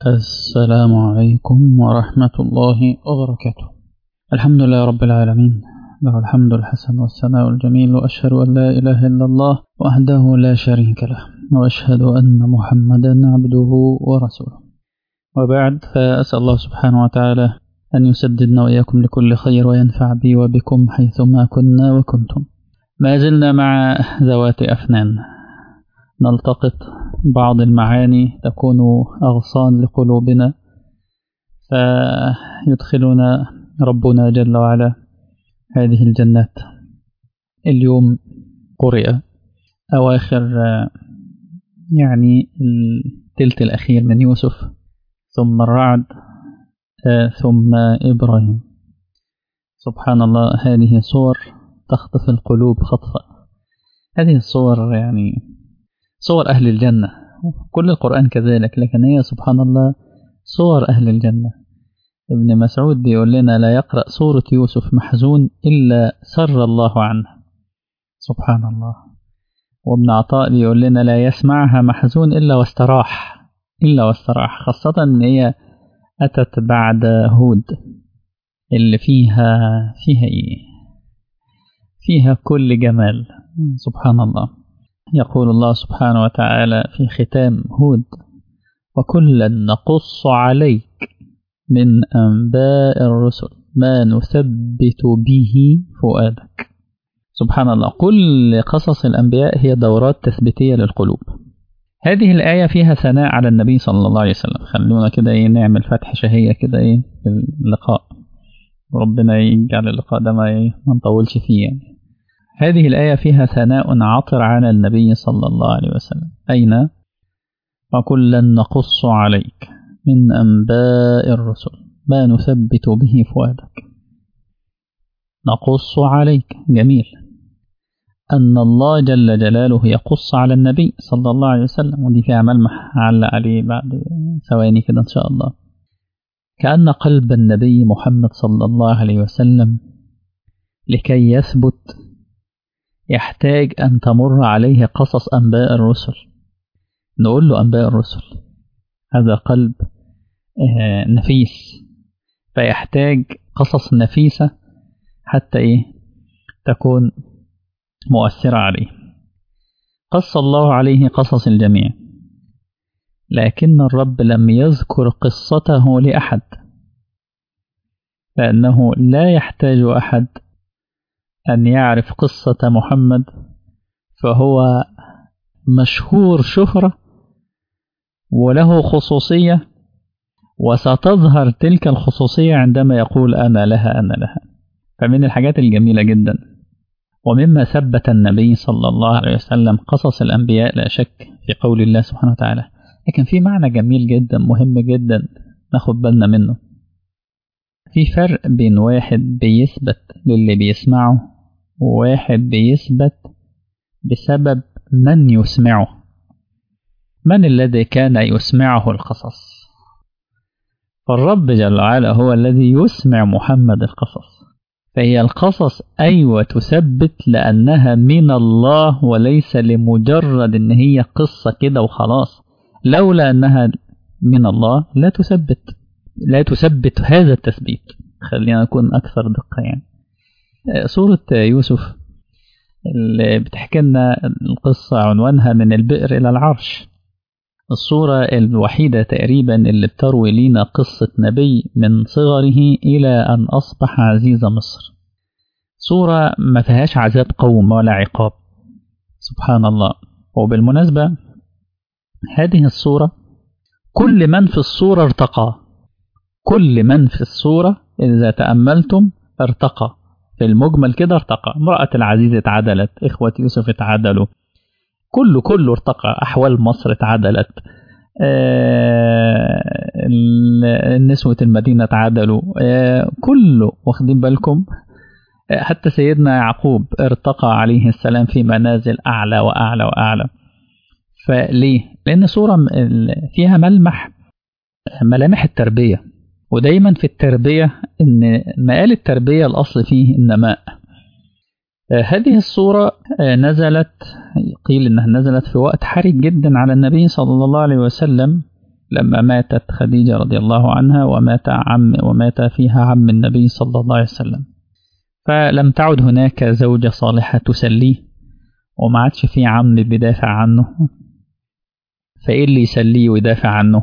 السلام عليكم ورحمة الله وبركاته الحمد لله رب العالمين له الحمد الحسن والثناء الجميل وأشهد أن لا إله إلا الله وحده لا شريك له وأشهد أن محمدا عبده ورسوله وبعد فأسأل الله سبحانه وتعالى أن يسددنا وإياكم لكل خير وينفع بي وبكم حيثما كنا وكنتم ما زلنا مع ذوات أفنان نلتقط بعض المعاني تكون أغصان لقلوبنا فيدخلنا ربنا جل وعلا هذه الجنات اليوم قرئ أواخر يعني التلت الأخير من يوسف ثم الرعد ثم إبراهيم سبحان الله هذه صور تخطف القلوب خطفا هذه الصور يعني صور أهل الجنة كل القرآن كذلك لكن هي سبحان الله صور أهل الجنة ابن مسعود بيقول لنا لا يقرأ سورة يوسف محزون إلا سر الله عنه سبحان الله وابن عطاء بيقول لنا لا يسمعها محزون إلا واستراح إلا واستراح خاصة إن هي أتت بعد هود اللي فيها فيها إيه فيها كل جمال سبحان الله يقول الله سبحانه وتعالى في ختام هود وكلا نقص عليك من أنباء الرسل ما نثبت به فؤادك سبحان الله كل قصص الأنبياء هي دورات تثبيتية للقلوب هذه الآية فيها ثناء على النبي صلى الله عليه وسلم خلونا كده إيه نعمل فتح شهية كده إيه في اللقاء وربنا يجعل اللقاء ده ما, إيه ما نطولش فيه يعني هذه الآية فيها ثناء عطر على النبي صلى الله عليه وسلم أين وكلا نقص عليك من أنباء الرسل ما نثبت به فؤادك نقص عليك جميل أن الله جل جلاله يقص على النبي صلى الله عليه وسلم ودي فيها ملمح علق عليه بعد ثواني كده إن شاء الله كأن قلب النبي محمد صلى الله عليه وسلم لكي يثبت يحتاج أن تمر عليه قصص أنباء الرسل نقول له أنباء الرسل هذا قلب نفيس فيحتاج قصص نفيسة حتى إيه تكون مؤثرة عليه قص الله عليه قصص الجميع لكن الرب لم يذكر قصته لأحد لأنه لا يحتاج أحد أن يعرف قصة محمد فهو مشهور شهرة وله خصوصية وستظهر تلك الخصوصية عندما يقول أنا لها أنا لها فمن الحاجات الجميلة جدا ومما ثبت النبي صلى الله عليه وسلم قصص الأنبياء لا شك في قول الله سبحانه وتعالى لكن في معنى جميل جدا مهم جدا ناخد بالنا منه في فرق بين واحد بيثبت للي بيسمعه وواحد بيثبت بسبب من يسمعه من الذي كان يسمعه القصص فالرب جل وعلا هو الذي يسمع محمد القصص فهي القصص أيوة تثبت لأنها من الله وليس لمجرد إن هي قصة كده وخلاص لولا أنها من الله لا تثبت لا تثبت هذا التثبيت خلينا نكون أكثر دقة يعني سورة يوسف اللي بتحكي لنا القصة عنوانها من البئر إلى العرش الصورة الوحيدة تقريبا اللي بتروي لنا قصة نبي من صغره إلى أن أصبح عزيز مصر صورة ما فيهاش عذاب قوم ولا عقاب سبحان الله وبالمناسبة هذه الصورة كل من في الصورة ارتقى كل من في الصورة إذا تأملتم ارتقى في المجمل كده ارتقى امرأة العزيز اتعدلت إخوة يوسف اتعدلوا كله كله ارتقى أحوال مصر اتعدلت آه نسوة المدينة اتعدلوا آه كله واخدين بالكم آه حتى سيدنا يعقوب ارتقى عليه السلام في منازل أعلى وأعلى وأعلى فليه؟ لأن صورة فيها ملمح ملامح التربية ودايما في التربية إن مقال التربية الأصل فيه النماء هذه الصورة نزلت قيل إنها نزلت في وقت حرج جدا على النبي صلى الله عليه وسلم لما ماتت خديجة رضي الله عنها ومات عم ومات فيها عم النبي صلى الله عليه وسلم فلم تعد هناك زوجة صالحة تسليه وما عادش في عم بيدافع عنه فإيه اللي يسليه ويدافع عنه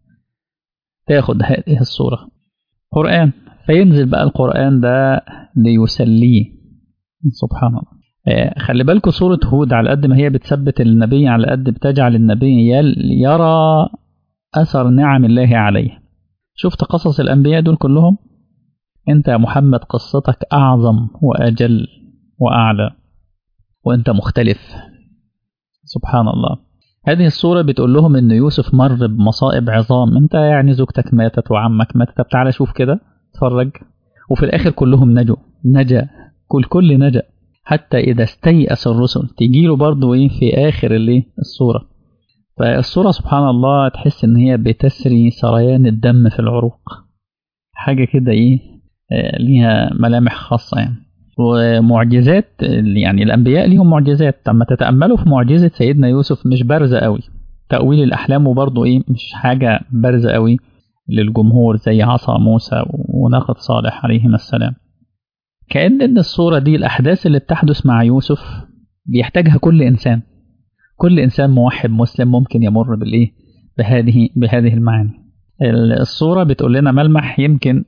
تاخد هذه الصورة قرآن فينزل بقى القرآن ده ليسليه سبحان الله خلي بالكم سورة هود على قد ما هي بتثبت النبي على قد بتجعل النبي يرى أثر نعم الله عليه شفت قصص الأنبياء دول كلهم أنت يا محمد قصتك أعظم وأجل وأعلى وأنت مختلف سبحان الله هذه الصورة بتقول لهم إن يوسف مر بمصائب عظام أنت يعني زوجتك ماتت وعمك مات طب تعالى شوف كده اتفرج وفي الآخر كلهم نجوا نجا كل كل نجا حتى إذا استيأس الرسل تجيله برضه إيه في آخر الإيه الصورة فالصورة سبحان الله تحس إن هي بتسري سريان الدم في العروق حاجة كده إيه ليها ملامح خاصة يعني ومعجزات يعني الأنبياء ليهم معجزات لما تتأملوا في معجزة سيدنا يوسف مش بارزة قوي تأويل الأحلام وبرضه إيه مش حاجة بارزة قوي للجمهور زي عصا موسى وناقة صالح عليهما السلام كأن إن الصورة دي الأحداث اللي بتحدث مع يوسف بيحتاجها كل إنسان كل إنسان موحد مسلم ممكن يمر بالإيه بهذه بهذه المعاني الصورة بتقول لنا ملمح يمكن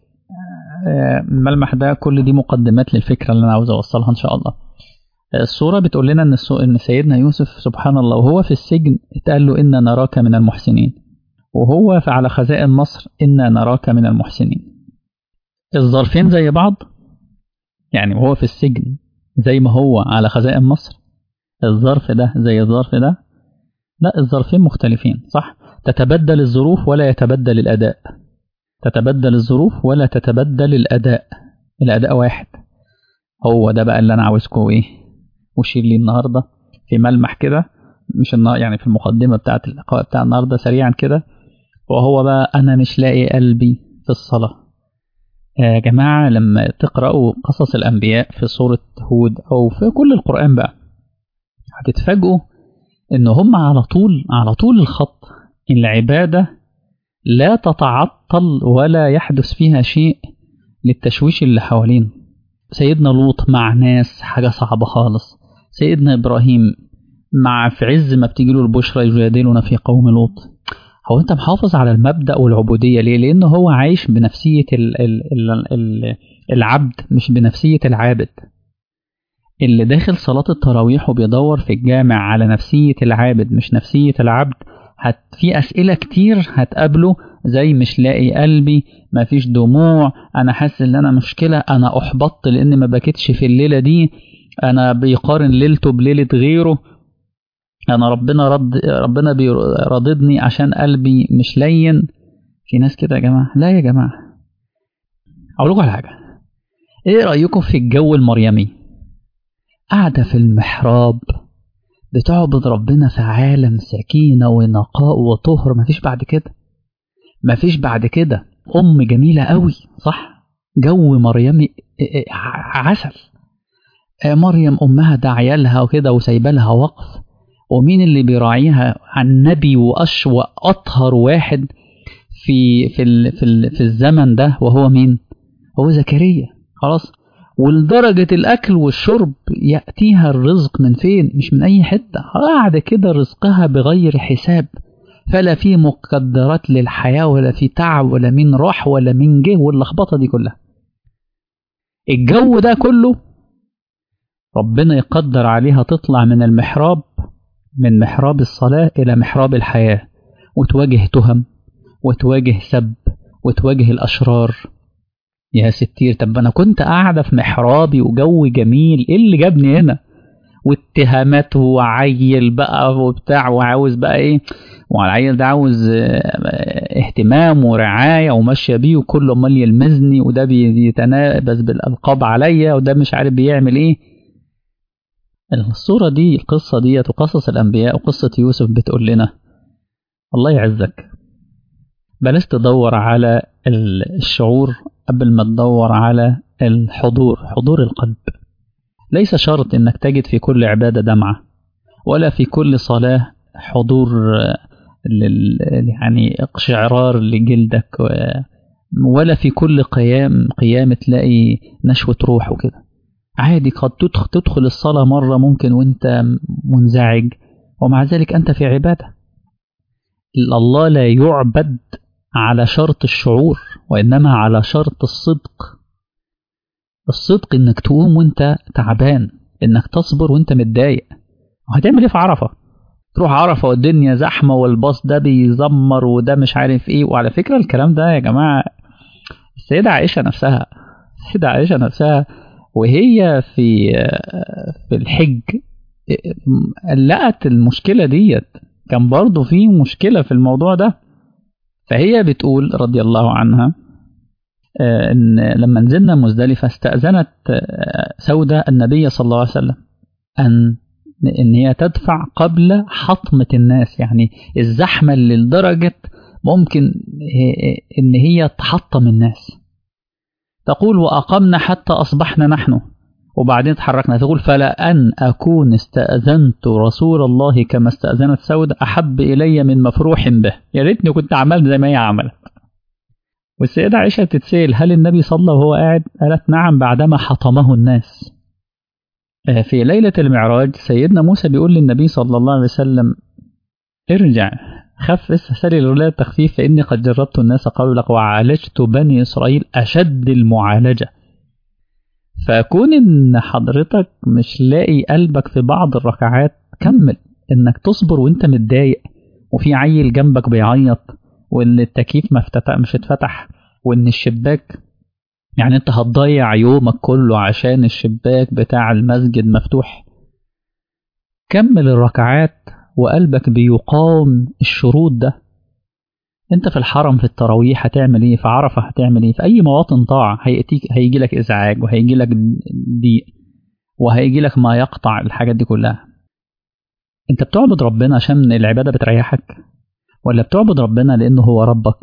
الملمح ده كل دي مقدمات للفكرة اللي أنا عاوز أوصلها إن شاء الله الصورة بتقول لنا إن, إن سيدنا يوسف سبحان الله وهو في السجن اتقال له إنا نراك من المحسنين وهو على خزائن مصر إنا نراك من المحسنين الظرفين زي بعض يعني وهو في السجن زي ما هو على خزائن مصر الظرف ده زي الظرف ده لا الظرفين مختلفين صح تتبدل الظروف ولا يتبدل الأداء تتبدل الظروف ولا تتبدل الأداء الأداء واحد هو ده بقى اللي أنا عاوزكم إيه وشير لي النهاردة في ملمح كده مش النهار يعني في المقدمة بتاعة اللقاء بتاع النهاردة سريعا كده وهو بقى أنا مش لاقي قلبي في الصلاة يا جماعة لما تقرأوا قصص الأنبياء في سورة هود أو في كل القرآن بقى هتتفاجئوا إن هم على طول على طول الخط العبادة لا تتعطل ولا يحدث فيها شيء للتشويش اللي حوالين سيدنا لوط مع ناس حاجة صعبة خالص سيدنا إبراهيم مع في عز ما بتجيله البشرى يجادلنا في قوم لوط هو انت محافظ على المبدا والعبوديه ليه لان هو عايش بنفسيه ال ال ال ال العبد مش بنفسيه العابد اللي داخل صلاه التراويح وبيدور في الجامع على نفسيه العابد مش نفسيه العبد هت في اسئله كتير هتقابله زي مش لاقي قلبي مفيش دموع انا حاسس ان انا مشكله انا احبطت لان ما بكتش في الليله دي انا بيقارن ليلته بليله غيره انا ربنا رد ربنا بيرضدني عشان قلبي مش لين في ناس كده يا جماعه لا يا جماعه اقول لكم على حاجه ايه رايكم في الجو المريمي قاعده في المحراب بتعبد ربنا في عالم سكينه ونقاء وطهر مفيش بعد كده مفيش بعد كده ام جميله قوي صح جو مريمي عسل مريم امها ده عيالها وكده وسايبه لها وقف ومين اللي بيراعيها عن نبي وأش وأطهر واحد في في ال في, ال في الزمن ده وهو مين؟ هو زكريا خلاص ولدرجة الأكل والشرب يأتيها الرزق من فين؟ مش من أي حتة قاعدة كده رزقها بغير حساب فلا في مقدرات للحياة ولا في تعب ولا مين راح ولا مين جه واللخبطة دي كلها الجو ده كله ربنا يقدر عليها تطلع من المحراب من محراب الصلاة إلى محراب الحياة وتواجه تهم وتواجه سب وتواجه الأشرار يا ستير طب أنا كنت قاعدة في محرابي وجو جميل إيه اللي جابني هنا واتهامات وعيل بقى وبتاع وعاوز بقى إيه والعيل ده عاوز اهتمام ورعاية وماشية بيه وكله أمال يلمزني وده بيتنابز بالألقاب عليا وده مش عارف بيعمل إيه الصورة دي القصة دي وقصص الأنبياء وقصة يوسف بتقول لنا الله يعزك بلاش تدور على الشعور قبل ما تدور على الحضور حضور القلب ليس شرط انك تجد في كل عبادة دمعة ولا في كل صلاة حضور لل يعني اقشعرار لجلدك ولا في كل قيام قيام تلاقي نشوة روح وكده عادي قد تدخل الصلاة مرة ممكن وانت منزعج ومع ذلك أنت في عبادة الله لا يعبد على شرط الشعور وإنما على شرط الصدق الصدق إنك تقوم وانت تعبان إنك تصبر وانت متضايق وهتعمل ايه في عرفة تروح عرفة والدنيا زحمة والباص ده بيزمر وده مش عارف ايه وعلى فكرة الكلام ده يا جماعة السيدة عائشة نفسها السيدة عائشة نفسها وهي في في الحج لقت المشكلة ديت كان برضه في مشكلة في الموضوع ده فهي بتقول رضي الله عنها إن لما نزلنا مزدلفة استأذنت سودة النبي صلى الله عليه وسلم أن إن هي تدفع قبل حطمة الناس يعني الزحمة اللي لدرجة ممكن إن هي تحطم الناس تقول وأقمنا حتى أصبحنا نحن وبعدين تحركنا تقول فلا أن أكون استأذنت رسول الله كما استأذنت سودة أحب إلي من مفروح به يا ريتني كنت عملت زي ما هي عملت والسيدة عائشة تتسأل هل النبي صلى وهو قاعد قالت نعم بعدما حطمه الناس في ليلة المعراج سيدنا موسى بيقول للنبي صلى الله عليه وسلم ارجع خف سلي الولاية التخفيف فإني قد جربت الناس قالوا لك وعالجت بني إسرائيل أشد المعالجة فكون إن حضرتك مش لاقي قلبك في بعض الركعات كمل إنك تصبر وإنت متضايق وفي عيل جنبك بيعيط وإن التكييف مش اتفتح وإن الشباك يعني أنت هتضيع يومك كله عشان الشباك بتاع المسجد مفتوح كمل الركعات وقلبك بيقاوم الشروط ده انت في الحرم في التراويح هتعمل ايه في عرفه هتعمل ايه في اي مواطن طاعه هياتيك هيجي لك ازعاج وهيجي لك ضيق وهيجي لك ما يقطع الحاجات دي كلها انت بتعبد ربنا عشان العباده بتريحك ولا بتعبد ربنا لانه هو ربك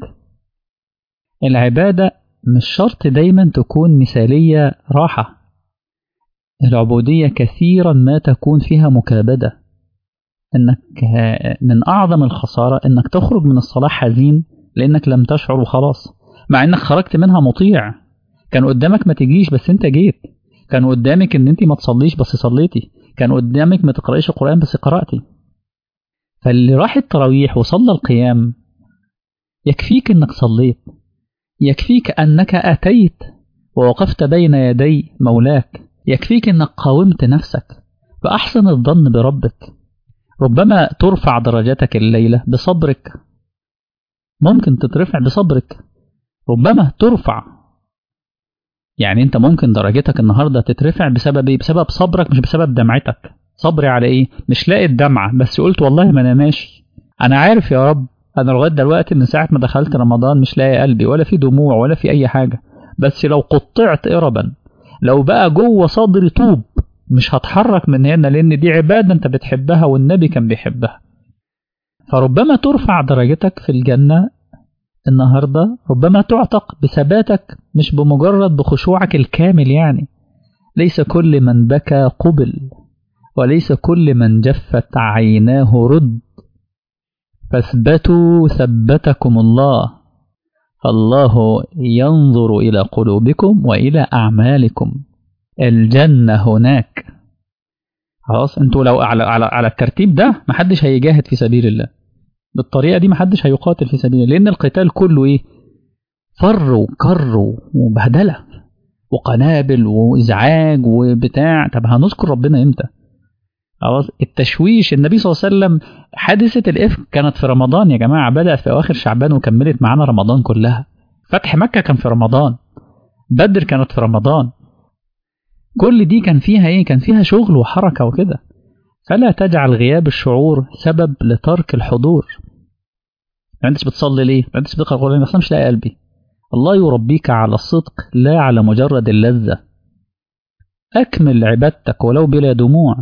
العباده مش شرط دايما تكون مثاليه راحه العبوديه كثيرا ما تكون فيها مكابده انك من اعظم الخساره انك تخرج من الصلاه حزين لانك لم تشعر وخلاص مع انك خرجت منها مطيع كان قدامك ما تجيش بس انت جيت كان قدامك ان انت ما تصليش بس صليتي كان قدامك ما تقرايش القران بس قراتي فاللي راح التراويح وصلى القيام يكفيك انك صليت يكفيك انك اتيت ووقفت بين يدي مولاك يكفيك انك قاومت نفسك فاحسن الظن بربك ربما ترفع درجاتك الليلة بصبرك ممكن تترفع بصبرك ربما ترفع يعني انت ممكن درجتك النهاردة تترفع بسبب ايه بسبب صبرك مش بسبب دمعتك صبري على ايه مش لاقي الدمعة بس قلت والله ما انا ماشي انا عارف يا رب انا لغاية دلوقتي من ساعة ما دخلت رمضان مش لاقي قلبي ولا في دموع ولا في اي حاجة بس لو قطعت قربا لو بقى جوه صدري طوب مش هتحرك من هنا لان دي عباده انت بتحبها والنبي كان بيحبها فربما ترفع درجتك في الجنه النهارده ربما تعتق بثباتك مش بمجرد بخشوعك الكامل يعني ليس كل من بكى قبل وليس كل من جفت عيناه رد فاثبتوا ثبتكم الله فالله ينظر الى قلوبكم والى اعمالكم الجنة هناك خلاص انتوا لو على على على الترتيب ده محدش هيجاهد في سبيل الله بالطريقة دي محدش هيقاتل في سبيل الله لأن القتال كله إيه؟ فر وكر وبهدلة وقنابل وإزعاج وبتاع طب هنذكر ربنا إمتى؟ خلاص التشويش النبي صلى الله عليه وسلم حادثة الإفك كانت في رمضان يا جماعة بدأت في أواخر شعبان وكملت معانا رمضان كلها فتح مكة كان في رمضان بدر كانت في رمضان كل دي كان فيها ايه كان فيها شغل وحركة وكده فلا تجعل غياب الشعور سبب لترك الحضور ما انتش بتصلي ليه ما انتش بتقرا القران اصلا مش لاقي قلبي الله يربيك على الصدق لا على مجرد اللذة أكمل عبادتك ولو بلا دموع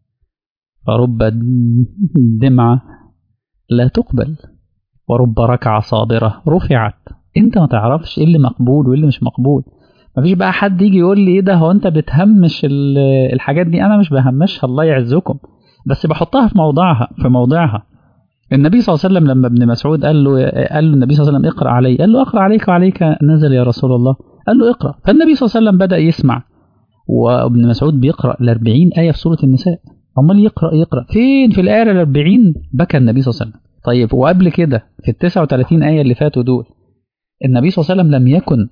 فرب دمعة لا تقبل ورب ركعة صابرة رفعت انت ما تعرفش ايه اللي مقبول وايه اللي مش مقبول مفيش بقى حد يجي يقول لي ايه ده هو انت بتهمش الحاجات دي انا مش بهمشها الله يعزكم بس بحطها في موضعها في موضعها النبي صلى الله عليه وسلم لما ابن مسعود قال له قال له النبي صلى الله عليه وسلم اقرا علي قال له اقرا عليك وعليك نزل يا رسول الله قال له اقرا فالنبي صلى الله عليه وسلم بدا يسمع وابن مسعود بيقرا ال 40 ايه في سوره النساء امال يقرا يقرا فين في الايه ال 40 بكى النبي صلى الله عليه وسلم طيب وقبل كده في ال 39 ايه اللي فاتوا دول النبي صلى الله عليه وسلم لم يكن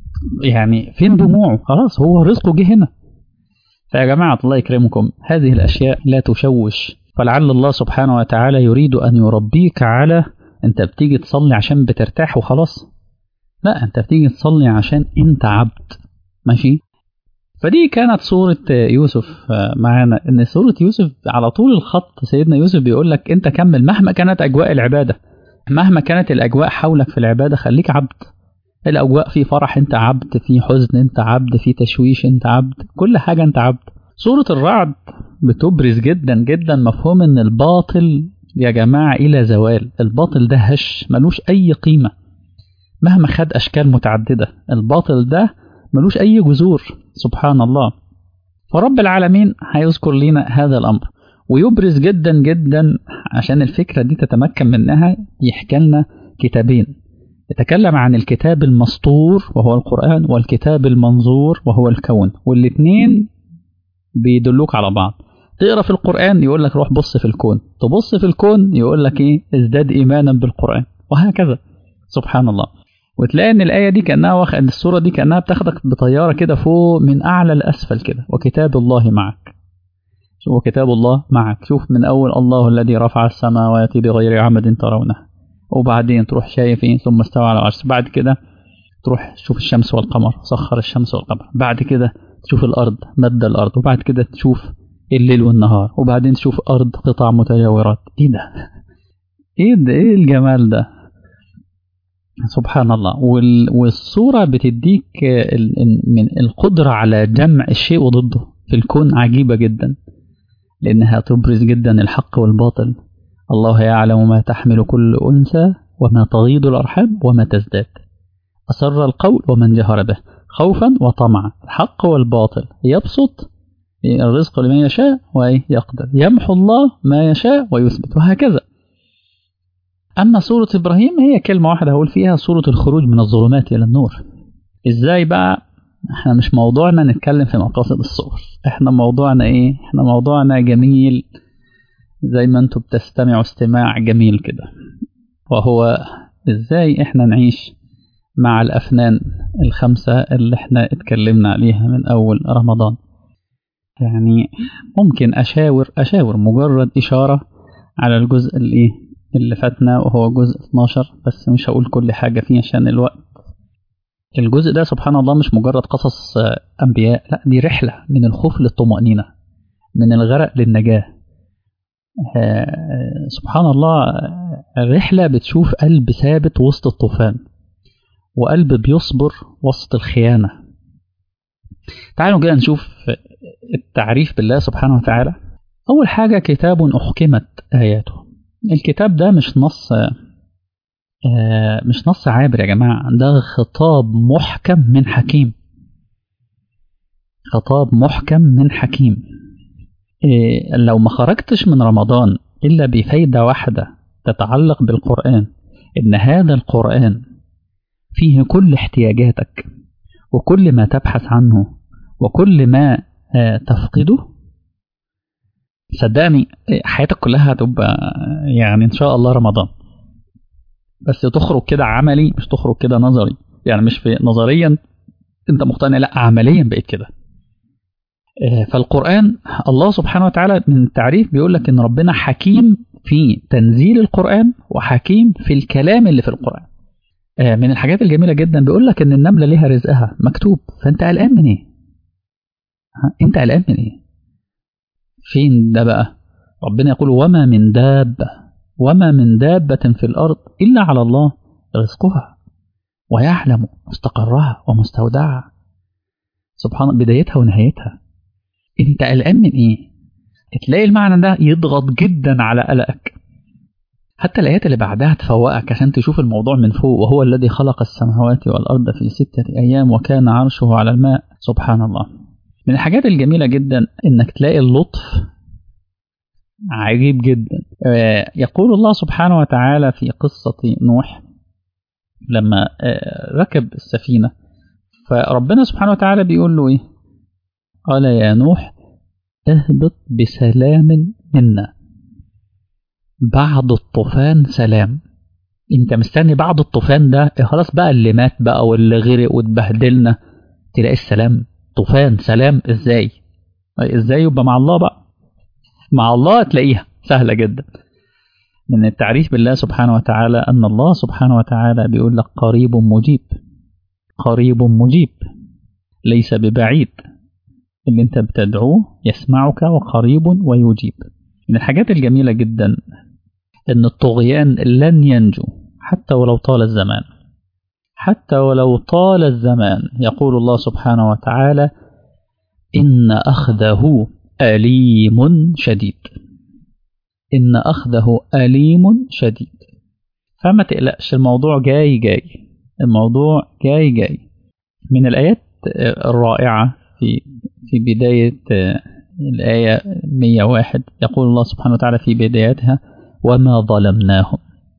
يعني فين دموعه خلاص هو رزقه جه هنا فيا جماعة الله يكرمكم هذه الأشياء لا تشوش فلعل الله سبحانه وتعالى يريد أن يربيك على أنت بتيجي تصلي عشان بترتاح وخلاص لا أنت بتيجي تصلي عشان أنت عبد ماشي فدي كانت صورة يوسف معانا إن صورة يوسف على طول الخط سيدنا يوسف بيقول لك أنت كمل مهما كانت أجواء العبادة مهما كانت الأجواء حولك في العبادة خليك عبد الأجواء في فرح أنت عبد في حزن أنت عبد في تشويش أنت عبد كل حاجة أنت عبد سورة الرعد بتبرز جدا جدا مفهوم أن الباطل يا جماعة إلى زوال الباطل ده هش ملوش أي قيمة مهما خد أشكال متعددة الباطل ده ملوش أي جذور سبحان الله فرب العالمين هيذكر لنا هذا الأمر ويبرز جدا جدا عشان الفكرة دي تتمكن منها يحكي لنا كتابين يتكلم عن الكتاب المسطور وهو القرآن والكتاب المنظور وهو الكون والاثنين بيدلوك على بعض تقرا في القرآن يقول لك روح بص في الكون تبص في الكون يقول لك ايه ازداد ايمانا بالقرآن وهكذا سبحان الله وتلاقي ان الايه دي كانها واخد السوره دي كانها بتاخدك بطياره كده فوق من اعلى لاسفل كده وكتاب الله معك وكتاب الله معك شوف من اول الله الذي رفع السماوات بغير عمد ترونها وبعدين تروح شايف ايه ثم استوى على العرش بعد كده تروح تشوف الشمس والقمر سخر الشمس والقمر بعد كده تشوف الارض مد الارض وبعد كده تشوف الليل والنهار وبعدين تشوف ارض قطع متجاورات ايه ده ايه ده ايه الجمال ده سبحان الله والصورة بتديك من القدرة على جمع الشيء وضده في الكون عجيبة جدا لأنها تبرز جدا الحق والباطل الله يعلم ما تحمل كل أنثى وما تغيض الأرحام وما تزداد أسر القول ومن جهر به خوفا وطمعا الحق والباطل يبسط الرزق لمن يشاء ويقدر يمحو الله ما يشاء ويثبت وهكذا أما سورة إبراهيم هي كلمة واحدة هقول فيها سورة الخروج من الظلمات إلى النور إزاي بقى احنا مش موضوعنا نتكلم في مقاصد الصور احنا موضوعنا ايه احنا موضوعنا جميل زي ما انتوا بتستمعوا استماع جميل كده وهو ازاي احنا نعيش مع الأفنان الخمسة اللي احنا اتكلمنا عليها من أول رمضان يعني ممكن أشاور أشاور مجرد إشارة على الجزء اللي اللي فاتنا وهو جزء 12 بس مش هقول كل حاجة فيه عشان الوقت الجزء ده سبحان الله مش مجرد قصص أنبياء لا دي رحلة من الخوف للطمأنينة من الغرق للنجاة سبحان الله رحلة بتشوف قلب ثابت وسط الطوفان وقلب بيصبر وسط الخيانة تعالوا كده نشوف التعريف بالله سبحانه وتعالى أول حاجة كتاب أحكمت آياته الكتاب ده مش نص مش نص عابر يا جماعة ده خطاب محكم من حكيم خطاب محكم من حكيم لو ما خرجتش من رمضان إلا بفايدة واحدة تتعلق بالقرآن إن هذا القرآن فيه كل احتياجاتك وكل ما تبحث عنه وكل ما تفقده صدقني حياتك كلها هتبقى يعني ان شاء الله رمضان بس تخرج كده عملي مش تخرج كده نظري يعني مش في نظريا انت مقتنع لا عمليا بقيت كده فالقرآن الله سبحانه وتعالى من التعريف بيقول لك ان ربنا حكيم في تنزيل القرآن وحكيم في الكلام اللي في القرآن من الحاجات الجميلة جدا بيقول لك ان النملة ليها رزقها مكتوب فانت قلقان من ايه انت قلقان من ايه فين ده بقى ربنا يقول وما من دابة وما من دابة في الأرض إلا على الله رزقها ويعلم مستقرها ومستودعها سبحان بدايتها ونهايتها انت قلقان من ايه تلاقي المعنى ده يضغط جدا على قلقك حتى الآيات اللي بعدها تفوقك عشان تشوف الموضوع من فوق وهو الذي خلق السماوات والأرض في ستة أيام وكان عرشه على الماء سبحان الله من الحاجات الجميلة جدا إنك تلاقي اللطف عجيب جدا يقول الله سبحانه وتعالى في قصة نوح لما ركب السفينة فربنا سبحانه وتعالى بيقول له إيه قال يا نوح اهبط بسلام منا بعد الطوفان سلام انت مستني بعد الطوفان ده خلاص بقى اللي مات بقى واللي غرق واتبهدلنا تلاقي السلام طوفان سلام ازاي ازاي يبقى مع الله بقى مع الله تلاقيها سهلة جدا من التعريف بالله سبحانه وتعالى أن الله سبحانه وتعالى بيقول لك قريب مجيب قريب مجيب ليس ببعيد اللي انت بتدعوه يسمعك وقريب ويجيب من الحاجات الجميلة جدا ان الطغيان لن ينجو حتى ولو طال الزمان حتى ولو طال الزمان يقول الله سبحانه وتعالى إن أخذه أليم شديد إن أخذه أليم شديد فما تقلقش الموضوع جاي جاي الموضوع جاي جاي من الآيات الرائعة في في بداية الآية 101 يقول الله سبحانه وتعالى في بدايتها وما ظلمناهم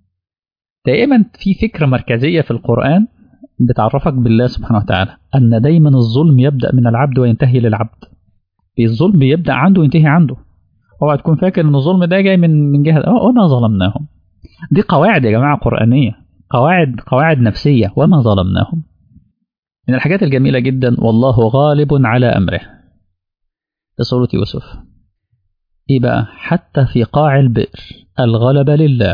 دائما في فكرة مركزية في القرآن بتعرفك بالله سبحانه وتعالى أن دايما الظلم يبدأ من العبد وينتهي للعبد الظلم بيبدأ عنده وينتهي عنده اوعى تكون فاكر ان الظلم ده جاي من من جهه اه وما ظلمناهم دي قواعد يا جماعه قرانيه قواعد قواعد نفسيه وما ظلمناهم من الحاجات الجميله جدا والله غالب على امره في سوره يوسف ايه بقى حتى في قاع البئر الغلب لله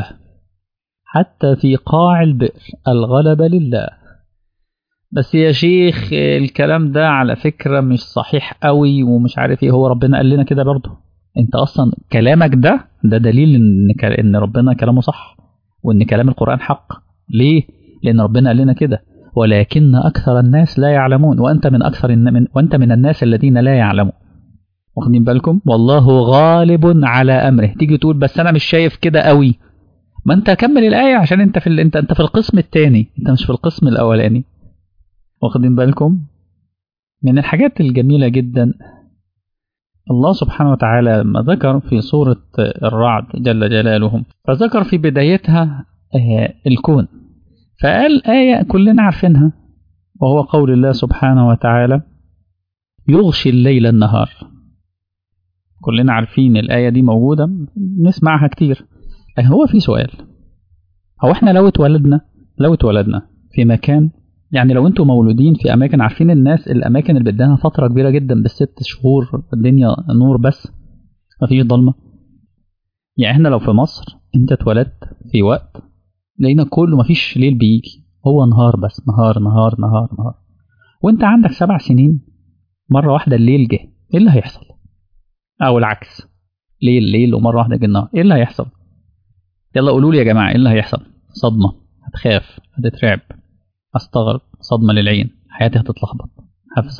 حتى في قاع البئر الغلب لله بس يا شيخ الكلام ده على فكرة مش صحيح قوي ومش عارف ايه هو ربنا قال لنا كده برضه انت اصلا كلامك ده ده دليل ان ان ربنا كلامه صح وان كلام القرآن حق ليه لان ربنا قال لنا كده ولكن اكثر الناس لا يعلمون وانت من اكثر من وانت من الناس الذين لا يعلمون واخدين بالكم والله غالب على امره تيجي تقول بس انا مش شايف كده قوي ما انت كمل الايه عشان انت في ال... انت انت في القسم الثاني انت مش في القسم الاولاني واخدين بالكم من الحاجات الجميلة جدا الله سبحانه وتعالى لما ذكر في سورة الرعد جل جلاله فذكر في بدايتها الكون فقال آية كلنا عارفينها وهو قول الله سبحانه وتعالى يغشي الليل النهار كلنا عارفين الآية دي موجودة نسمعها كتير لكن هو في سؤال هو احنا لو اتولدنا لو اتولدنا في مكان يعني لو انتوا مولودين في اماكن عارفين الناس الاماكن اللي بدها فتره كبيره جدا بالست شهور الدنيا نور بس مفيش ضلمه يعني احنا لو في مصر انت اتولدت في وقت لقينا كله مفيش ليل بيجي هو نهار بس نهار نهار نهار نهار وانت عندك سبع سنين مره واحده الليل جه ايه اللي هيحصل او العكس ليل ليل ومره واحده جه النهار ايه اللي هيحصل يلا قولوا لي يا جماعه ايه اللي هيحصل صدمه هتخاف هتترعب استغرب صدمه للعين حياتي هتتلخبط هفزع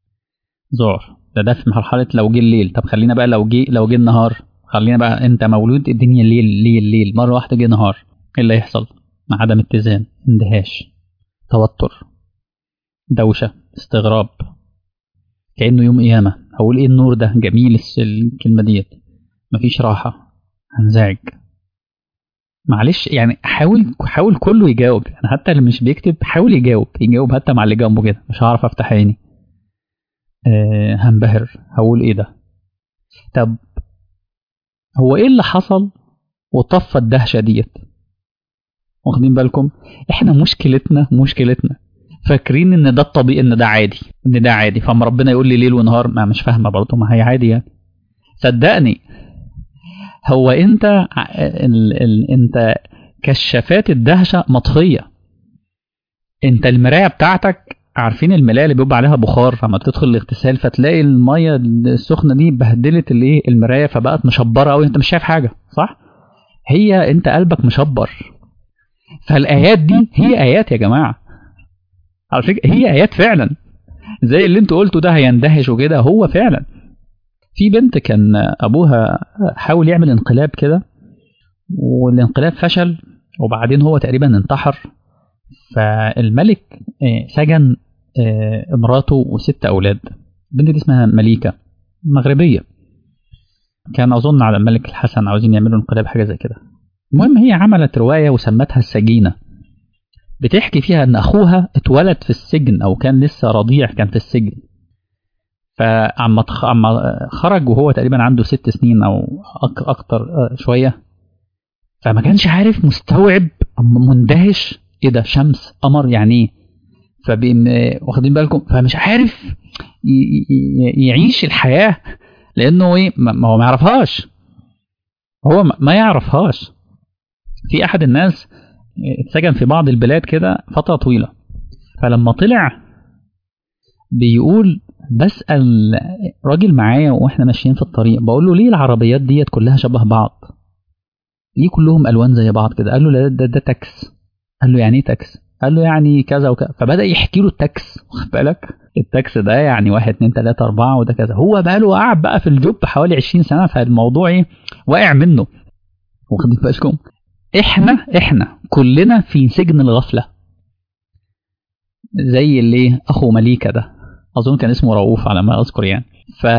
ذعر ده ده في مرحله لو جه الليل طب خلينا بقى لو جه لو جه النهار خلينا بقى انت مولود الدنيا ليل ليل ليل مره واحده جه نهار ايه اللي هيحصل مع عدم اتزان اندهاش توتر دوشه استغراب كانه يوم قيامه هقول ايه النور ده جميل الكلمه ديت مفيش راحه هنزعج معلش يعني حاول حاول كله يجاوب يعني حتى اللي مش بيكتب حاول يجاوب يجاوب حتى مع اللي جنبه كده مش هعرف افتح عيني أه هنبهر هقول ايه ده طب هو ايه اللي حصل وطفى الدهشة ديت واخدين بالكم احنا مشكلتنا مشكلتنا فاكرين ان ده الطبيعي ان ده عادي ان ده عادي فما ربنا يقول لي ليل ونهار ما مش فاهمه برضه ما هي عادي يعني صدقني هو انت ال ال انت كشافات الدهشه مطفيه انت المرايه بتاعتك عارفين الملايه اللي بيبقى عليها بخار لما تدخل الاغتسال فتلاقي الميه السخنه دي بهدلت الايه المرايه فبقت مشبره قوي انت مش شايف حاجه صح هي انت قلبك مشبر فالايات دي هي ايات يا جماعه على فكره هي ايات فعلا زي اللي انتوا قلتوا ده هيندهش وكده هو فعلا في بنت كان ابوها حاول يعمل انقلاب كده والانقلاب فشل وبعدين هو تقريبا انتحر فالملك سجن مراته وست اولاد البنت دي اسمها مليكه مغربيه كان اظن على الملك الحسن عاوزين يعملوا انقلاب حاجه زي كده المهم هي عملت روايه وسمتها السجينه بتحكي فيها ان اخوها اتولد في السجن او كان لسه رضيع كان في السجن فعما عما خرج وهو تقريبا عنده ست سنين او اكتر شويه فما كانش عارف مستوعب مندهش ايه ده شمس قمر يعني ايه فبين واخدين بالكم فمش عارف يعيش الحياه لانه ايه ما هو ما يعرفهاش هو ما يعرفهاش في احد الناس اتسجن في بعض البلاد كده فتره طويله فلما طلع بيقول بسال راجل معايا واحنا ماشيين في الطريق بقول له ليه العربيات ديت كلها شبه بعض ليه كلهم الوان زي بعض كده قال له لا ده, ده تاكس قال له يعني ايه تاكس قال له يعني كذا وكذا فبدا يحكي له التاكس واخد بالك التاكس ده يعني واحد اتنين تلاته اربعه وده كذا هو بقى له قاعد بقى في الجوب حوالي 20 سنه فالموضوع ايه واقع منه واخدين بالكم احنا احنا كلنا في سجن الغفله زي اللي اخو مليكه ده اظن كان اسمه رؤوف على ما اذكر يعني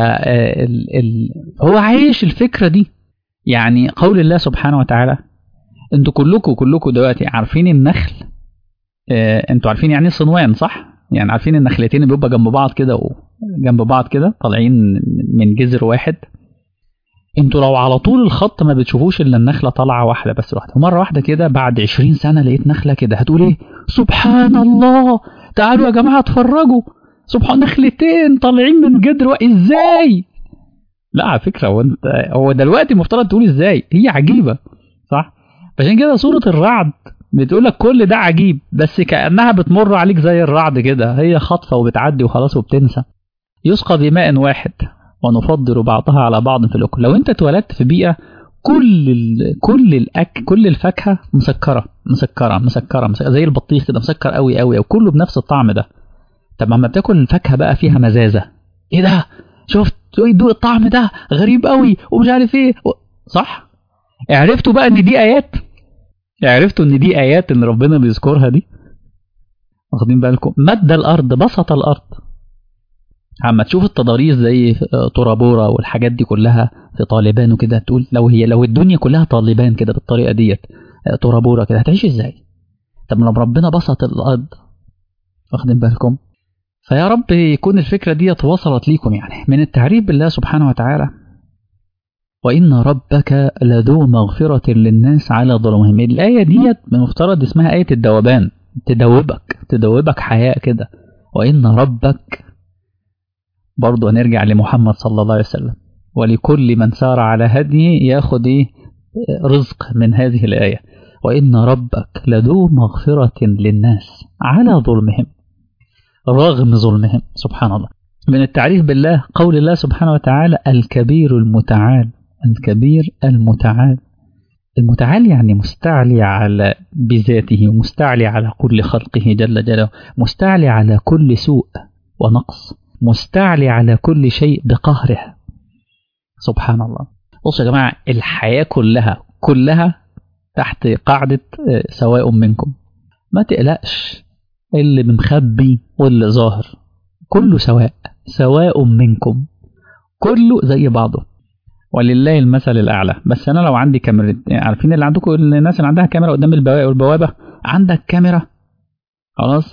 فهو عايش الفكره دي يعني قول الله سبحانه وتعالى انتوا كلكم كلكم دلوقتي عارفين النخل اه انتوا عارفين يعني صنوان صح يعني عارفين النخلتين اللي بيبقى جنب بعض كده جنب بعض كده طالعين من جذر واحد انتوا لو على طول الخط ما بتشوفوش الا النخله طالعه واحده بس لوحدها ومره واحده كده بعد 20 سنه لقيت نخله كده هتقول ايه سبحان الله تعالوا يا جماعه اتفرجوا سبحان نخلتين طالعين من جدر ازاي لا على فكره هو انت هو دلوقتي المفترض تقول ازاي هي عجيبه صح عشان كده سوره الرعد بتقول لك كل ده عجيب بس كانها بتمر عليك زي الرعد كده هي خاطفه وبتعدي وخلاص وبتنسى يسقى بماء واحد ونفضل بعضها على بعض في الاكل لو انت اتولدت في بيئه كل ال كل الاك كل الفاكهه مسكره مسكره مسكره, مسكرة زي البطيخ كده مسكر قوي قوي وكله بنفس الطعم ده طب لما بتاكل الفاكهه بقى فيها مزازه ايه ده شفت دوق الطعم ده غريب قوي ومش عارف ايه صح عرفتوا بقى ان دي ايات عرفتوا ان دي ايات ان ربنا بيذكرها دي واخدين بالكم مد الارض بسط الارض عما تشوف التضاريس زي طرابورا والحاجات دي كلها في طالبان وكده تقول لو هي لو الدنيا كلها طالبان كده بالطريقه ديت طرابورا كده هتعيش ازاي طب لو ربنا بسط الارض واخدين بالكم فيا رب يكون الفكرة دي وصلت ليكم يعني من التعريف بالله سبحانه وتعالى وإن ربك لذو مغفرة للناس على ظلمهم الآية ديت من مفترض اسمها آية الدوبان تدوبك تدوبك حياة كده وإن ربك برضو هنرجع لمحمد صلى الله عليه وسلم ولكل من سار على هديه ياخد ايه رزق من هذه الآية وإن ربك لذو مغفرة للناس على ظلمهم رغم ظلمهم سبحان الله من التعريف بالله قول الله سبحانه وتعالى الكبير المتعال الكبير المتعال المتعال يعني مستعلي على بذاته مستعلي على كل خلقه جل جلاله مستعلي على كل سوء ونقص مستعلي على كل شيء بقهره سبحان الله بصوا يا جماعة الحياة كلها كلها تحت قاعدة سواء منكم ما تقلقش اللي مخبي واللي ظاهر كله سواء سواء منكم كله زي بعضه ولله المثل الاعلى بس انا لو عندي كاميرا يعني عارفين اللي عندكم الناس اللي عندها كاميرا قدام البوابه عندك كاميرا خلاص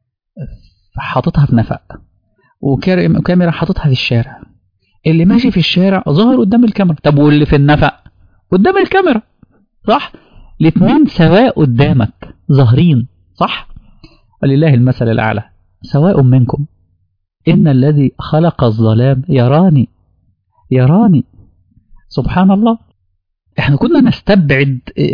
حاططها في نفق وكاميرا حاططها في الشارع اللي ماشي في الشارع ظاهر قدام الكاميرا طب واللي في النفق قدام الكاميرا صح الاثنين سواء قدامك ظاهرين صح ولله المثل الأعلى سواء منكم إن الذي خلق الظلام يراني يراني سبحان الله احنا كنا نستبعد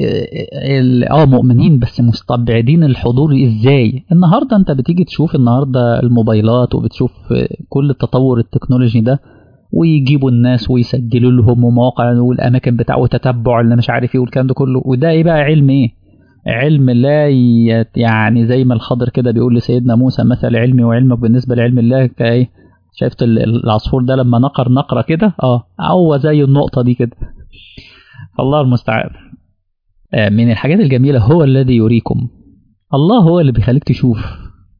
اه مؤمنين بس مستبعدين الحضور ازاي النهارده انت بتيجي تشوف النهارده الموبايلات وبتشوف كل التطور التكنولوجي ده ويجيبوا الناس ويسجلوا لهم ومواقع والاماكن بتاع وتتبع اللي مش عارف ايه والكلام ده كله وده ايه بقى علم ايه علم لا يعني زي ما الخضر كده بيقول لسيدنا موسى مثل علمي وعلمك بالنسبه لعلم الله كايه شفت العصفور ده لما نقر نقره كده اه هو زي النقطه دي كده الله المستعان من الحاجات الجميله هو الذي يريكم الله هو اللي بيخليك تشوف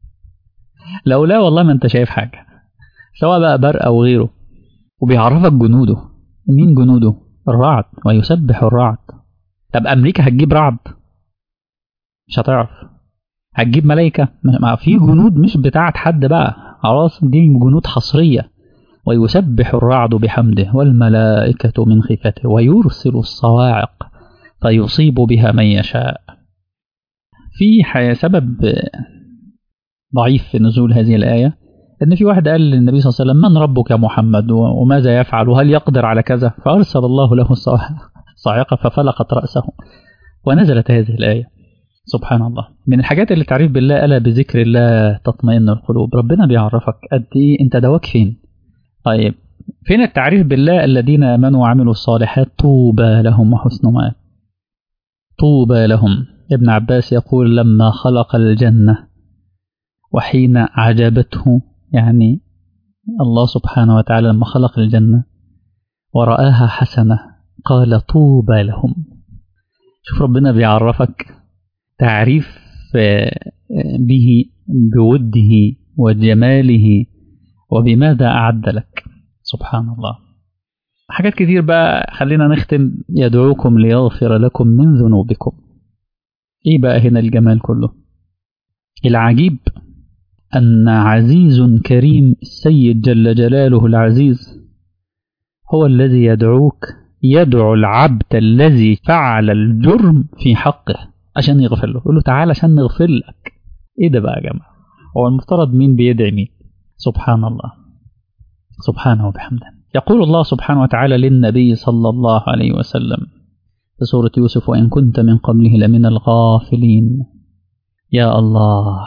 لو لا والله ما انت شايف حاجه سواء بقى برق او غيره وبيعرفك جنوده مين جنوده الرعد ويسبح الرعد طب أمريكا هتجيب رعد مش هتعرف هتجيب ملائكة ما في جنود مش بتاعت حد بقى خلاص دي جنود حصرية ويسبح الرعد بحمده والملائكة من خيفته ويرسل الصواعق فيصيب بها من يشاء في سبب ضعيف في نزول هذه الآية أن في واحد قال للنبي صلى الله عليه وسلم من ربك يا محمد وماذا يفعل وهل يقدر على كذا فأرسل الله له الصاعقة ففلقت رأسه ونزلت هذه الآية سبحان الله من الحاجات اللي تعريف بالله ألا بذكر الله تطمئن القلوب ربنا بيعرفك قد إيه أنت دواك فين طيب فين التعريف بالله الذين آمنوا وعملوا الصالحات طوبى لهم وحسن مآب طوبى لهم ابن عباس يقول لما خلق الجنة وحين عجبته يعني الله سبحانه وتعالى لما خلق الجنة ورآها حسنة قال طوبى لهم شوف ربنا بيعرفك تعريف به بوده وجماله وبماذا أعد لك سبحان الله حاجات كتير بقى خلينا نختم يدعوكم ليغفر لكم من ذنوبكم ايه بقى هنا الجمال كله العجيب أن عزيز كريم السيد جل جلاله العزيز هو الذي يدعوك يدعو العبد الذي فعل الجرم في حقه عشان يغفر له يقول له تعالى عشان نغفر لك ايه ده بقى يا جماعه هو المفترض مين بيدعي مين سبحان الله سبحانه وبحمده يقول الله سبحانه وتعالى للنبي صلى الله عليه وسلم في سورة يوسف وإن كنت من قبله لمن الغافلين يا الله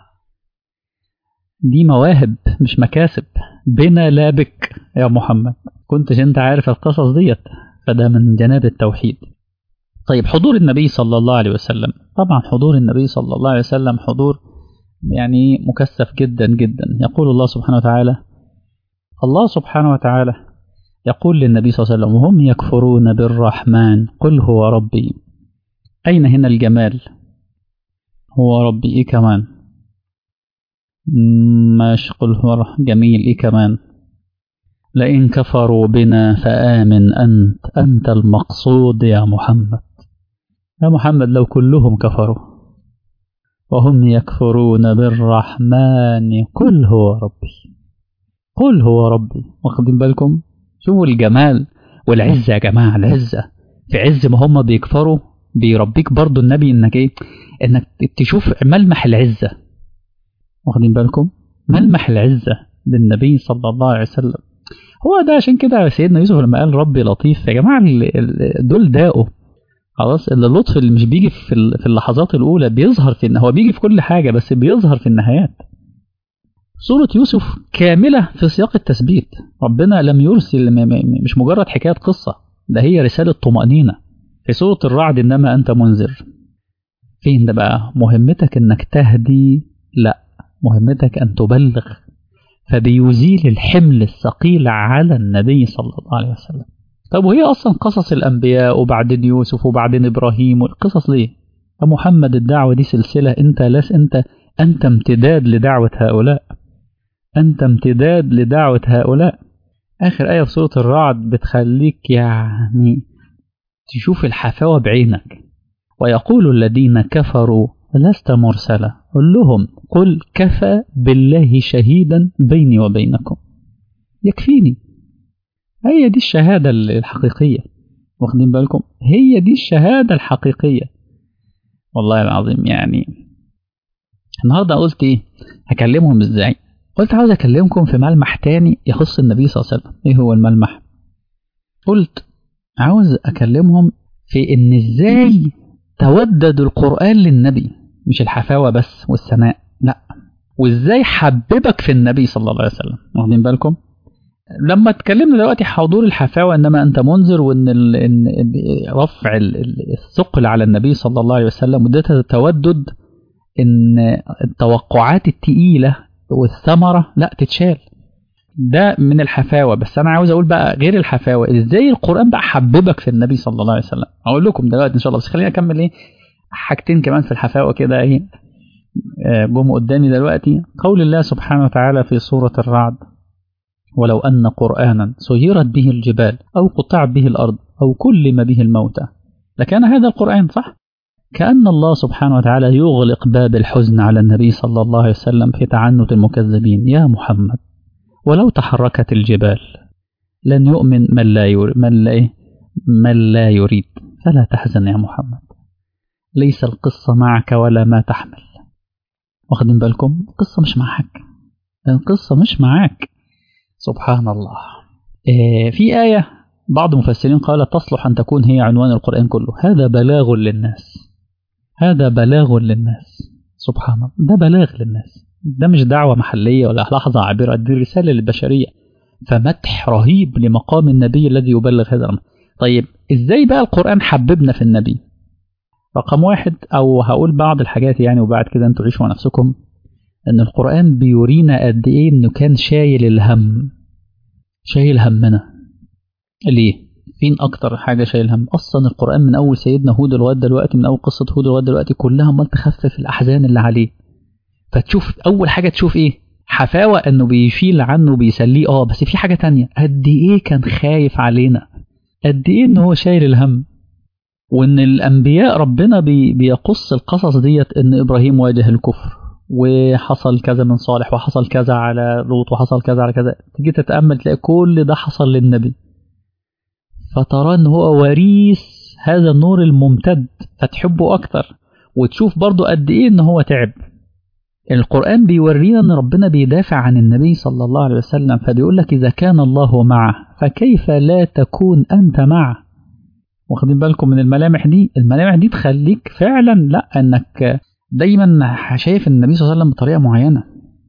دي مواهب مش مكاسب بنا لا بك يا محمد كنتش انت عارف القصص ديت فده من جناب التوحيد طيب حضور النبي صلى الله عليه وسلم طبعا حضور النبي صلى الله عليه وسلم حضور يعني مكثف جدا جدا يقول الله سبحانه وتعالى الله سبحانه وتعالى يقول للنبي صلى الله عليه وسلم وهم يكفرون بالرحمن قل هو ربي أين هنا الجمال هو ربي إيه كمان ماش قل هو جميل إيه كمان لئن كفروا بنا فآمن أنت أنت المقصود يا محمد يا محمد لو كلهم كفروا وهم يكفرون بالرحمن قل هو ربي قل هو ربي واخدين بالكم شوفوا الجمال والعزة يا جماعة العزة في عز ما هم بيكفروا بيربيك برضو النبي انك ايه انك تشوف ملمح العزة واخدين بالكم ملمح العزة للنبي صلى الله عليه وسلم هو ده عشان كده سيدنا يوسف لما قال ربي لطيف يا جماعة دول داقوا خلاص اللطف اللي مش بيجي في في اللحظات الأولى بيظهر في هو بيجي في كل حاجة بس بيظهر في النهايات سورة يوسف كاملة في سياق التثبيت ربنا لم يرسل مش مجرد حكاية قصة ده هي رسالة طمأنينة في سورة الرعد إنما أنت منذر فين ده بقى مهمتك إنك تهدي لا مهمتك أن تبلغ فبيزيل الحمل الثقيل على النبي صلى الله عليه وسلم طب وهي أصلا قصص الأنبياء وبعدين يوسف وبعدين إبراهيم والقصص ليه يا محمد الدعوة دي سلسلة أنت لاس أنت أنت امتداد لدعوة هؤلاء أنت امتداد لدعوة هؤلاء آخر آية في سورة الرعد بتخليك يعني تشوف الحفاوة بعينك ويقول الذين كفروا لست مرسلة قل لهم قل كفى بالله شهيدا بيني وبينكم يكفيني هي دي الشهادة الحقيقية واخدين بالكم هي دي الشهادة الحقيقية والله العظيم يعني النهاردة قلت ايه هكلمهم ازاي قلت عاوز اكلمكم في ملمح تاني يخص النبي صلى الله عليه وسلم ايه هو الملمح قلت عاوز اكلمهم في ان ازاي تودد القرآن للنبي مش الحفاوة بس والثناء لا وازاي حببك في النبي صلى الله عليه وسلم واخدين بالكم لما اتكلمنا دلوقتي حضور الحفاوة انما انت منذر وان ال... إن رفع الثقل على النبي صلى الله عليه وسلم وده تودد ان التوقعات التقيلة والثمرة لا تتشال ده من الحفاوة بس أنا عاوز أقول بقى غير الحفاوة إزاي القرآن بقى حببك في النبي صلى الله عليه وسلم أقول لكم دلوقتي إن شاء الله بس خليني أكمل إيه حاجتين كمان في الحفاوة كده إيه جم قدامي دلوقتي قول الله سبحانه وتعالى في سورة الرعد ولو أن قرآنا سيرت به الجبال أو قطعت به الأرض أو كلم به الموتى لكان هذا القرآن صح كأن الله سبحانه وتعالى يغلق باب الحزن على النبي صلى الله عليه وسلم في تعنت المكذبين يا محمد ولو تحركت الجبال لن يؤمن من لا يريد من لا, من لا يريد فلا تحزن يا محمد ليس القصة معك ولا ما تحمل واخدين بالكم القصة مش معك القصة مش معك سبحان الله إيه في آية بعض المفسرين قال تصلح أن تكون هي عنوان القرآن كله هذا بلاغ للناس هذا بلاغ للناس سبحان الله ده بلاغ للناس ده مش دعوة محلية ولا لحظة عابرة دي رسالة للبشرية فمدح رهيب لمقام النبي الذي يبلغ هذا الأمر طيب ازاي بقى القرآن حببنا في النبي رقم واحد او هقول بعض الحاجات يعني وبعد كده انتوا عيشوا نفسكم ان القرآن بيورينا قد ايه انه كان شايل الهم شايل همنا ليه فين اكتر حاجة شايل هم اصلا القرآن من اول سيدنا هود لغاية دلوقتي من اول قصة هود لغاية دلوقتي كلها امال تخفف الاحزان اللي عليه فتشوف اول حاجة تشوف ايه حفاوة انه بيشيل عنه بيسليه اه بس في حاجة تانية قد ايه كان خايف علينا قد ايه ان هو شايل الهم وان الانبياء ربنا بي بيقص القصص ديت ان ابراهيم واجه الكفر وحصل كذا من صالح وحصل كذا على لوط وحصل كذا على كذا تيجي تتامل تلاقي كل ده حصل للنبي فترى ان هو وريث هذا النور الممتد فتحبه اكتر وتشوف برضه قد ايه ان هو تعب القرآن بيورينا ان ربنا بيدافع عن النبي صلى الله عليه وسلم فبيقول لك اذا كان الله معه فكيف لا تكون انت معه واخدين بالكم من الملامح دي الملامح دي تخليك فعلا لا انك دايما شايف النبي صلى الله عليه وسلم بطريقه معينه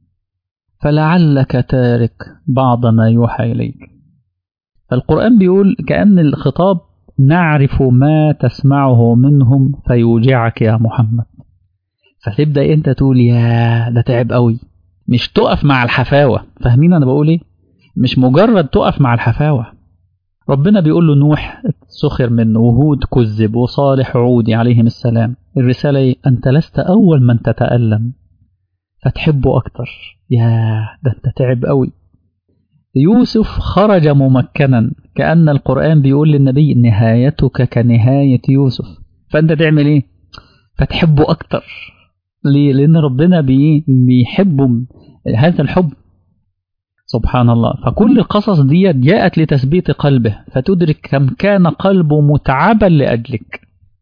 فلعلك تارك بعض ما يوحى اليك فالقران بيقول كان الخطاب نعرف ما تسمعه منهم فيوجعك يا محمد فتبدا انت تقول يا ده تعب قوي مش تقف مع الحفاوه فاهمين انا بقول ايه مش مجرد تقف مع الحفاوه ربنا بيقول له نوح سخر منه وهود كذب وصالح عودي عليهم السلام الرسالة ايه أنت لست أول من تتألم فتحبه أكتر يا ده أنت تعب قوي يوسف خرج ممكنا كأن القرآن بيقول للنبي نهايتك كنهاية يوسف فأنت تعمل إيه فتحبه أكتر ليه لأن ربنا بي بيحبه هذا الحب سبحان الله فكل القصص دي جاءت لتثبيت قلبه فتدرك كم كان قلبه متعبا لأجلك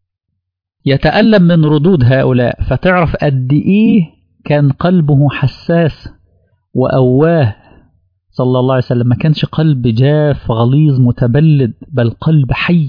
يتألم من ردود هؤلاء فتعرف قد إيه كان قلبه حساس وأواه صلى الله عليه وسلم ما كانش قلب جاف غليظ متبلد بل قلب حي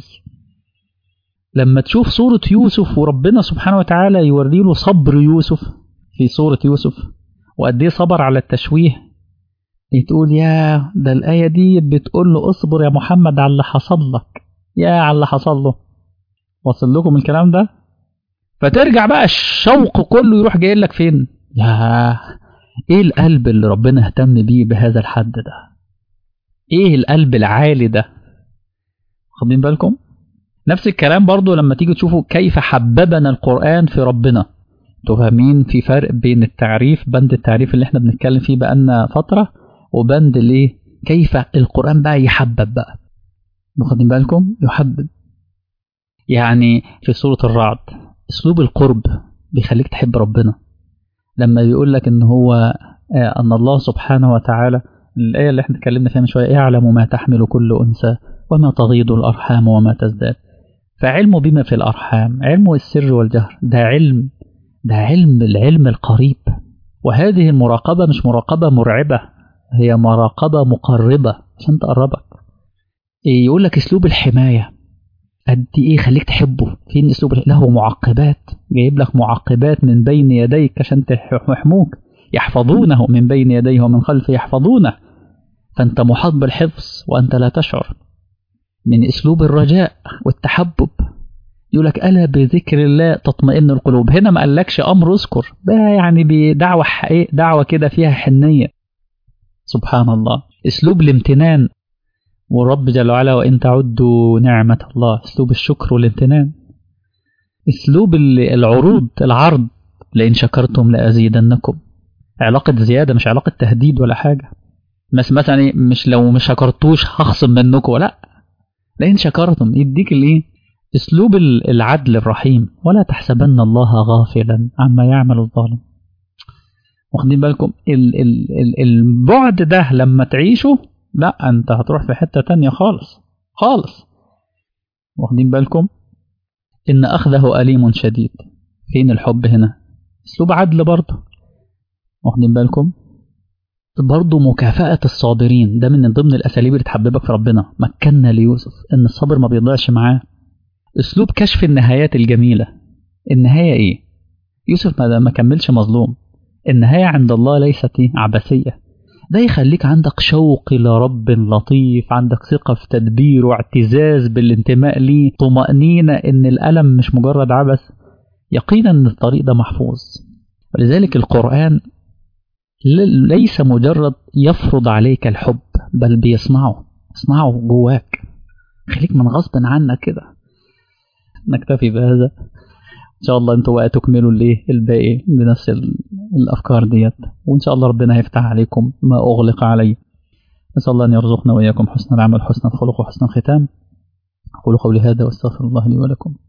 لما تشوف صورة يوسف وربنا سبحانه وتعالى يوري له صبر يوسف في صورة يوسف وقد ايه صبر على التشويه تقول يا ده الآية دي بتقول له اصبر يا محمد على اللي حصل لك يا على اللي حصل له وصل لكم الكلام ده فترجع بقى الشوق كله يروح جاي لك فين يا ايه القلب اللي ربنا اهتم بيه بهذا الحد ده ايه القلب العالي ده واخدين بالكم نفس الكلام برضو لما تيجي تشوفوا كيف حببنا القرآن في ربنا تفهمين في فرق بين التعريف بند التعريف اللي احنا بنتكلم فيه بقالنا فترة وبند الايه كيف القرآن بقى يحبب بقى واخدين بالكم يحبب يعني في سورة الرعد اسلوب القرب بيخليك تحب ربنا لما بيقول لك ان هو ان الله سبحانه وتعالى الآية اللي احنا اتكلمنا فيها من شوية يعلم ما تحمل كل أنثى وما تغيض الأرحام وما تزداد فعلمه بما في الأرحام علمه السر والجهر ده علم ده علم العلم القريب وهذه المراقبة مش مراقبة مرعبة هي مراقبة مقربة عشان تقربك إيه يقول لك اسلوب الحماية قد ايه خليك تحبه فين اسلوب له معقبات جايب لك معقبات من بين يديك عشان يحموك يحفظونه من بين يديه ومن خلفه يحفظونه فانت محاط بالحفظ وانت لا تشعر من اسلوب الرجاء والتحبب يقول لك الا بذكر الله تطمئن القلوب هنا ما قالكش امر اذكر ده يعني بدعوه حقيقة دعوه كده فيها حنيه سبحان الله اسلوب الامتنان والرب جل وعلا وان تعدوا نعمه الله اسلوب الشكر والامتنان اسلوب العروض العرض لئن شكرتم لازيدنكم علاقه زياده مش علاقه تهديد ولا حاجه بس مثلا إيه، مش لو مش شكرتوش هخصم منكم لا لئن شكرتم يديك الايه اسلوب ال- العدل الرحيم ولا تحسبن الله غافلا عما يعمل الظالم واخدين بالكم ال ال ال البعد ده لما تعيشه لا انت هتروح في حتة تانية خالص خالص واخدين بالكم ان اخذه اليم شديد فين الحب هنا اسلوب عدل برضه واخدين بالكم برضه مكافأة الصابرين ده من ضمن الأساليب اللي تحببك في ربنا مكنا ليوسف إن الصبر ما بيضيعش معاه أسلوب كشف النهايات الجميلة النهاية إيه؟ يوسف ما, ما كملش مظلوم النهاية عند الله ليست إيه؟ عبثية ده يخليك عندك شوق لرب لطيف عندك ثقة في تدبيره اعتزاز بالانتماء ليه طمأنينة إن الألم مش مجرد عبث يقينا إن الطريق ده محفوظ ولذلك القرآن ل- ليس مجرد يفرض عليك الحب بل بيصنعه يصنعه جواك خليك من غصب عنك كده نكتفي بهذا ان شاء الله انتوا بقى تكملوا الايه الباقي بنفس ال- الافكار ديت وان شاء الله ربنا هيفتح عليكم ما اغلق عليه نسال الله ان يرزقنا واياكم حسن العمل حسن الخلق وحسن الختام اقول قولي هذا واستغفر الله لي ولكم